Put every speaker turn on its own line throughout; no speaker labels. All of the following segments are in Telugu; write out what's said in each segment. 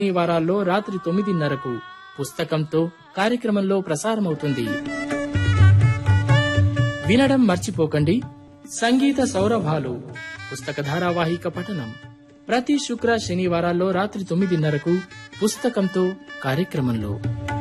వారాల్లో రాత్రి తొమ్మిదిన్నరకు పుస్తకంతో కార్యక్రమంలో ప్రసారమవుతుంది వినడం మర్చిపోకండి సంగీత సౌరభాలు పుస్తక ధారావాహిక పఠనం ప్రతి శుక్ర శనివారాల్లో రాత్రి తొమ్మిదిన్నరకు పుస్తకంతో కార్యక్రమంలో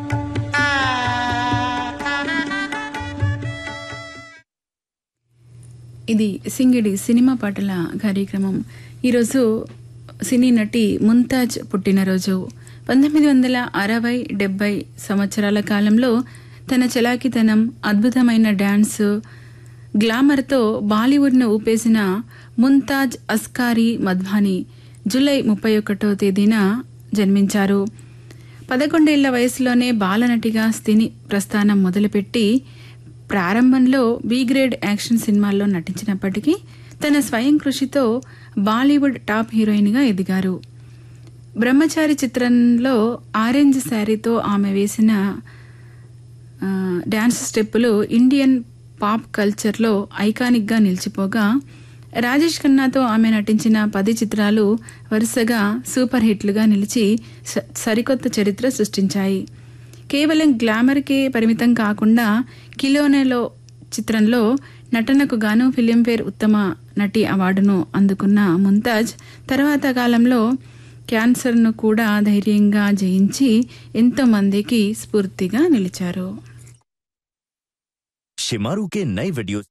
ఇది సింగిడి సినిమా పాటల కార్యక్రమం ఈరోజు సినీ నటి ముంతాజ్ పుట్టినరోజు పంతొమ్మిది వందల అరవై డెబ్బై సంవత్సరాల కాలంలో తన చలాకితనం అద్భుతమైన డ్యాన్స్ గ్లామర్తో బాలీవుడ్ను ఊపేసిన ముంతాజ్ అస్కారీ మధ్వాని జూలై ముప్పై ఒకటో తేదీన జన్మించారు పదకొండేళ్ల వయసులోనే బాలనటిగా సినీ ప్రస్థానం మొదలుపెట్టి ప్రారంభంలో బి గ్రేడ్ యాక్షన్ సినిమాల్లో నటించినప్పటికీ తన స్వయం కృషితో బాలీవుడ్ టాప్ హీరోయిన్గా ఎదిగారు బ్రహ్మచారి చిత్రంలో ఆరెంజ్ శారీతో ఆమె వేసిన ఆ, డ్యాన్స్ స్టెప్పులు ఇండియన్ పాప్ కల్చర్లో ఐకానిక్గా నిలిచిపోగా రాజేష్ ఖన్నాతో ఆమె నటించిన పది చిత్రాలు వరుసగా సూపర్ హిట్లుగా నిలిచి స- సరికొత్త చరిత్ర సృష్టించాయి కేవలం గ్లామర్కే పరిమితం కాకుండా కిలోనేలో చిత్రంలో నటనకు గాను ఫిలింఫేర్ ఉత్తమ నటి అవార్డును అందుకున్న ముంతాజ్ తర్వాత కాలంలో క్యాన్సర్ను కూడా ధైర్యంగా జయించి ఎంతో మందికి స్ఫూర్తిగా నిలిచారు
शिमारू के नए वीडियो